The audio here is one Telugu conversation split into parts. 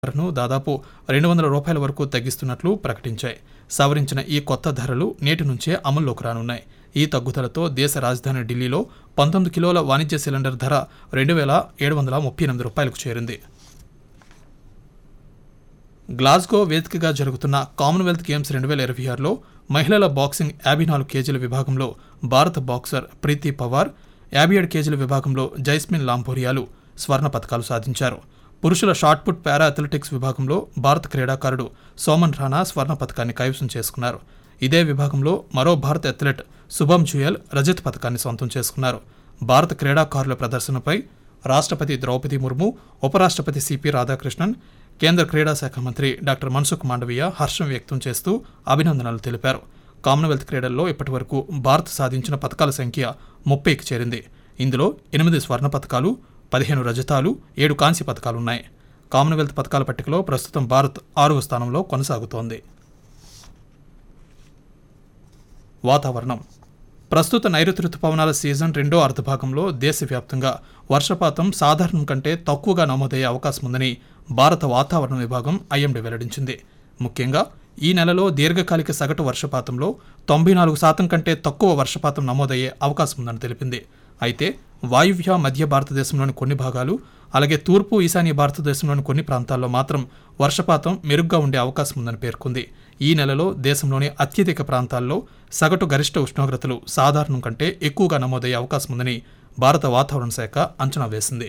ధరను దాదాపు రెండు వందల రూపాయల వరకు తగ్గిస్తున్నట్లు ప్రకటించాయి సవరించిన ఈ కొత్త ధరలు నేటి నుంచే అమల్లోకి రానున్నాయి ఈ తగ్గుదలతో దేశ రాజధాని ఢిల్లీలో పంతొమ్మిది కిలోల వాణిజ్య సిలిండర్ ధర రెండు వేల ఏడు వందల ముప్పై ఎనిమిది రూపాయలకు చేరింది గ్లాస్గో వేదికగా జరుగుతున్న కామన్వెల్త్ గేమ్స్ రెండు వేల ఇరవై ఆరులో మహిళల బాక్సింగ్ యాభై నాలుగు కేజీల విభాగంలో భారత బాక్సర్ ప్రీతి పవార్ యాభై ఏడు కేజీల విభాగంలో జైస్మిన్ లాంభోరియాలు స్వర్ణ పథకాలు సాధించారు పురుషుల షాట్ పుట్ పారా అథ్లెటిక్స్ విభాగంలో భారత క్రీడాకారుడు సోమన్ రాణా స్వర్ణ పథకాన్ని కైవసం చేసుకున్నారు ఇదే విభాగంలో మరో భారత అథ్లెట్ శుభం జుయల్ రజత్ పథకాన్ని సొంతం చేసుకున్నారు భారత క్రీడాకారుల ప్రదర్శనపై రాష్ట్రపతి ద్రౌపది ముర్ము ఉపరాష్ట్రపతి సిపి రాధాకృష్ణన్ కేంద్ర క్రీడా శాఖ మంత్రి డాక్టర్ మన్సుఖ్ మాండవీయ హర్షం వ్యక్తం చేస్తూ అభినందనలు తెలిపారు కామన్వెల్త్ క్రీడల్లో ఇప్పటివరకు భారత్ సాధించిన పథకాల సంఖ్య ముప్పైకి చేరింది ఇందులో ఎనిమిది స్వర్ణ పథకాలు పదిహేను రజతాలు ఏడు కాంస్య పథకాలున్నాయి కామన్వెల్త్ పథకాల పట్టికలో ప్రస్తుతం భారత్ ఆరవ స్థానంలో కొనసాగుతోంది వాతావరణం ప్రస్తుత నైరుతి రుతుపవనాల సీజన్ రెండో అర్ధభాగంలో దేశవ్యాప్తంగా వర్షపాతం సాధారణం కంటే తక్కువగా నమోదయ్యే అవకాశం ఉందని భారత వాతావరణ విభాగం ఐఎండీ వెల్లడించింది ముఖ్యంగా ఈ నెలలో దీర్ఘకాలిక సగటు వర్షపాతంలో తొంభై నాలుగు శాతం కంటే తక్కువ వర్షపాతం నమోదయ్యే అవకాశం ఉందని తెలిపింది అయితే వాయువ్య మధ్య భారతదేశంలోని కొన్ని భాగాలు అలాగే తూర్పు ఈశాన్య భారతదేశంలోని కొన్ని ప్రాంతాల్లో మాత్రం వర్షపాతం మెరుగ్గా ఉండే అవకాశం ఉందని పేర్కొంది ఈ నెలలో దేశంలోని అత్యధిక ప్రాంతాల్లో సగటు గరిష్ట ఉష్ణోగ్రతలు సాధారణం కంటే ఎక్కువగా నమోదయ్యే అవకాశం ఉందని భారత వాతావరణ శాఖ అంచనా వేసింది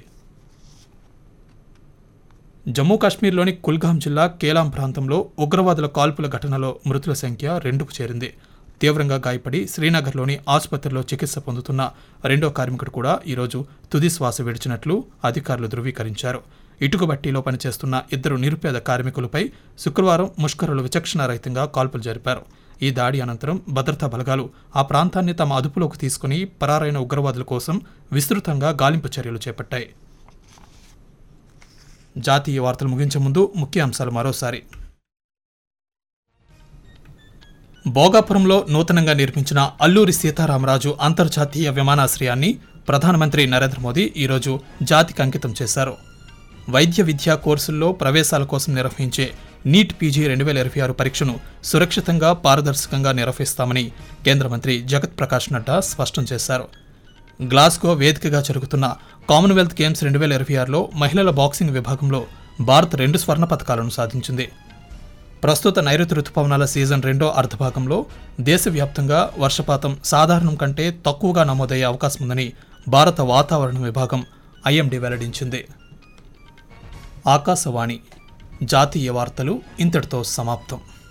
జమ్మూ కాశ్మీర్లోని కుల్గాం జిల్లా కేలాం ప్రాంతంలో ఉగ్రవాదుల కాల్పుల ఘటనలో మృతుల సంఖ్య రెండుకు చేరింది తీవ్రంగా గాయపడి శ్రీనగర్లోని ఆసుపత్రిలో చికిత్స పొందుతున్న రెండో కార్మికుడు కూడా ఈరోజు తుది శ్వాస విడిచినట్లు అధికారులు ధృవీకరించారు ఇటుకబట్టీలో పనిచేస్తున్న ఇద్దరు నిరుపేద కార్మికులపై శుక్రవారం ముష్కరులు విచక్షణారహితంగా కాల్పులు జరిపారు ఈ దాడి అనంతరం భద్రతా బలగాలు ఆ ప్రాంతాన్ని తమ అదుపులోకి తీసుకుని పరారైన ఉగ్రవాదుల కోసం విస్తృతంగా గాలింపు చర్యలు చేపట్టాయి జాతీయ వార్తలు ముగించే ముందు ముఖ్య అంశాలు మరోసారి భోగాపురంలో నూతనంగా నిర్మించిన అల్లూరి సీతారామరాజు అంతర్జాతీయ విమానాశ్రయాన్ని ప్రధానమంత్రి నరేంద్ర మోదీ ఈరోజు జాతికి అంకితం చేశారు వైద్య విద్యా కోర్సుల్లో ప్రవేశాల కోసం నిర్వహించే నీట్ పీజీ రెండు వేల ఇరవై ఆరు పరీక్షను సురక్షితంగా పారదర్శకంగా నిర్వహిస్తామని కేంద్ర మంత్రి జగత్ ప్రకాష్ నడ్డా స్పష్టం చేశారు గ్లాస్గో వేదికగా జరుగుతున్న కామన్వెల్త్ గేమ్స్ రెండు వేల ఇరవై ఆరులో మహిళల బాక్సింగ్ విభాగంలో భారత్ రెండు స్వర్ణ పథకాలను సాధించింది ప్రస్తుత నైరుతి రుతుపవనాల సీజన్ రెండో అర్ధభాగంలో దేశవ్యాప్తంగా వర్షపాతం సాధారణం కంటే తక్కువగా నమోదయ్యే అవకాశం ఉందని భారత వాతావరణ విభాగం ఐఎండీ వెల్లడించింది ఆకాశవాణి జాతీయ వార్తలు ఇంతటితో సమాప్తం